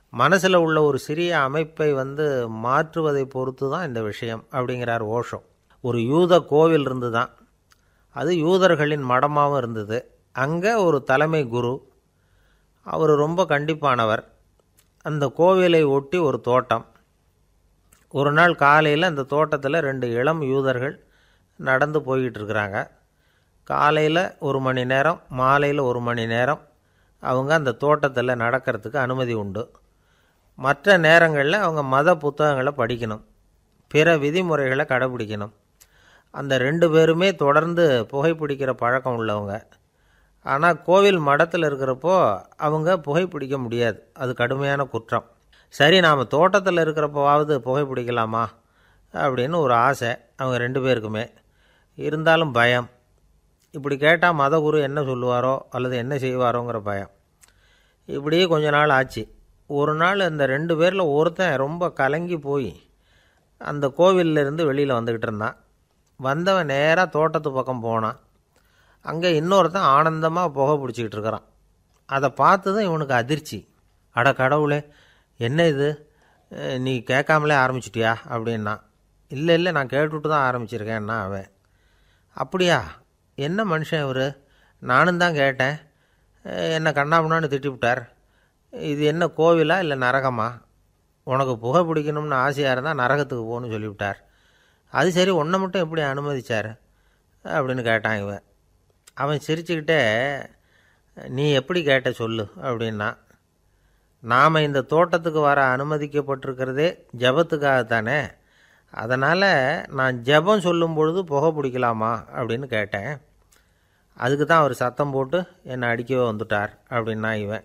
மனசில் உள்ள ஒரு சிறிய அமைப்பை வந்து மாற்றுவதை பொறுத்து தான் இந்த விஷயம் அப்படிங்கிறார் ஓஷோ ஒரு யூத கோவில் இருந்து தான் அது யூதர்களின் மடமாகவும் இருந்தது அங்கே ஒரு தலைமை குரு அவர் ரொம்ப கண்டிப்பானவர் அந்த கோவிலை ஒட்டி ஒரு தோட்டம் ஒரு நாள் காலையில் அந்த தோட்டத்தில் ரெண்டு இளம் யூதர்கள் நடந்து போய்கிட்டு இருக்கிறாங்க காலையில் ஒரு மணி நேரம் மாலையில் ஒரு மணி நேரம் அவங்க அந்த தோட்டத்தில் நடக்கிறதுக்கு அனுமதி உண்டு மற்ற நேரங்களில் அவங்க மத புத்தகங்களை படிக்கணும் பிற விதிமுறைகளை கடைபிடிக்கணும் அந்த ரெண்டு பேருமே தொடர்ந்து புகைப்பிடிக்கிற பழக்கம் உள்ளவங்க ஆனால் கோவில் மடத்தில் இருக்கிறப்போ அவங்க புகைப்பிடிக்க முடியாது அது கடுமையான குற்றம் சரி நாம் தோட்டத்தில் இருக்கிறப்போவாவது புகைப்பிடிக்கலாமா அப்படின்னு ஒரு ஆசை அவங்க ரெண்டு பேருக்குமே இருந்தாலும் பயம் இப்படி கேட்டால் மதகுரு என்ன சொல்லுவாரோ அல்லது என்ன செய்வாரோங்கிற பயம் இப்படியே கொஞ்ச நாள் ஆச்சு ஒரு நாள் இந்த ரெண்டு பேரில் ஒருத்தன் ரொம்ப கலங்கி போய் அந்த கோவில்ல இருந்து வெளியில் வந்துக்கிட்டு இருந்தான் வந்தவன் நேராக தோட்டத்து பக்கம் போனான் அங்கே இன்னொருத்தன் ஆனந்தமாக புகை பிடிச்சிக்கிட்டு இருக்கிறான் அதை பார்த்து தான் இவனுக்கு அதிர்ச்சி அட கடவுளே என்ன இது அஹ் நீ கேட்காமலே ஆரம்பிச்சிட்டியா அப்படின்னா இல்லை இல்லை நான் கேட்டுட்டு தான் ஆரம்பிச்சிருக்கேன்னா அவன் அப்படியா என்ன மனுஷன் இவர் நானும் தான் கேட்டேன் அஹ் என்ன கண்ணாமுன்னான்னு திட்டிவிட்டார் இது என்ன கோவிலா இல்லை நரகமா உனக்கு புகை பிடிக்கணும்னு ஆசையாக இருந்தால் நரகத்துக்கு போகணும்னு சொல்லிவிட்டார் அது சரி உன்னை மட்டும் எப்படி அனுமதிச்சார் அப்படின்னு கேட்டான் இவன் அவன் சிரிச்சுக்கிட்டே நீ எப்படி கேட்ட சொல்லு அப்படின்னா நாம் இந்த தோட்டத்துக்கு வர அனுமதிக்கப்பட்டிருக்கிறதே ஜபத்துக்காகத்தானே அதனால் நான் ஜெபம் சொல்லும் பொழுது புகை பிடிக்கலாமா அப்படின்னு கேட்டேன் அதுக்கு தான் அவர் சத்தம் போட்டு என்னை அடிக்கவே வந்துட்டார் அப்படின்னா இவன்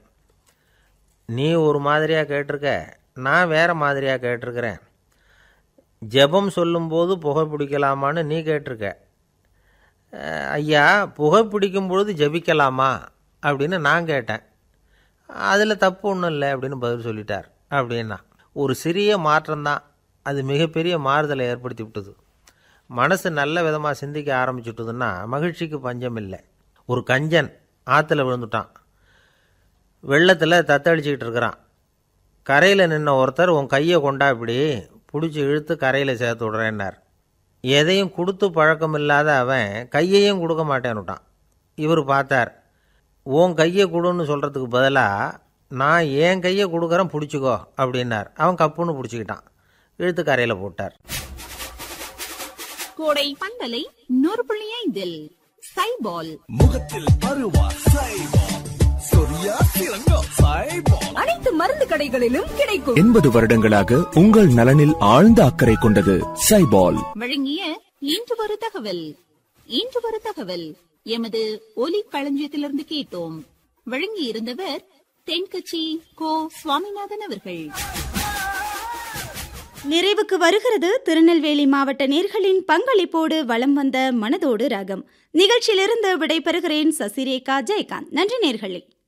நீ ஒரு மாதிரியாக கேட்டிருக்க நான் வேறு மாதிரியாக கேட்டிருக்கிறேன் ஜெபம் சொல்லும்போது புகை பிடிக்கலாமான்னு நீ கேட்டிருக்க அஹ், ஐயா புகை பிடிக்கும் பொழுது ஜெபிக்கலாமா அப்படின்னு நான் கேட்டேன் அதில் தப்பு ஒன்றும் இல்லை அப்படின்னு பதில் சொல்லிட்டார் அப்படின்னா ஒரு சிறிய மாற்றம்தான் அது மிகப்பெரிய மாறுதலை ஏற்படுத்தி விட்டது மனசு நல்ல விதமாக சிந்திக்க ஆரம்பிச்சுட்டுதுன்னா மகிழ்ச்சிக்கு பஞ்சம் இல்லை ஒரு கஞ்சன் ஆற்றுல விழுந்துட்டான் வெள்ளத்தில் தத்தளிச்சுக்கிட்டு இருக்கிறான் கரையில் நின்ன ஒருத்தர் உன் கையை கொண்டா இப்படி பிடிச்சி இழுத்து கரையில் சேர்த்து விட்றேன்னார் எதையும் கொடுத்து பழக்கம் இல்லாத அவன் கையையும் கொடுக்க மாட்டேன்னுட்டான் இவர் பார்த்தார் உன் கையை கொடுன்னு சொல்கிறதுக்கு பதிலாக நான் என் கையை கொடுக்குறேன் பிடிச்சிக்கோ அப்படின்னார் அவன் கப்புன்னு பிடிச்சிக்கிட்டான் இழுத்து கரையில் போட்டார் கோடை பந்தலை நூறு புள்ளி ஐந்தில் சைபால் முகத்தில் பருவா சைபால் சொரியா சிறங்கோ சைபால் அனைத்து மருந்து கடைகளிலும் கிடைக்கும் எண்பது வருடங்களாக உங்கள் நலனில் ஆழ்ந்த அக்கறை கொண்டது சைபால் வழங்கிய இன்று ஒரு தகவல் இன்று ஒரு தகவல் எமது ஒலி களஞ்சியத்திலிருந்து கேட்டோம் வழங்கி இருந்தவர் தென்கட்சி கோ சுவாமிநாதன் அவர்கள் நிறைவுக்கு வருகிறது திருநெல்வேலி மாவட்ட நேர்களின் பங்களிப்போடு வலம் வந்த மனதோடு ராகம் நிகழ்ச்சியிலிருந்து விடைபெறுகிறேன் சசிரேகா ஜெயகாந்த் நன்றி நேர்களே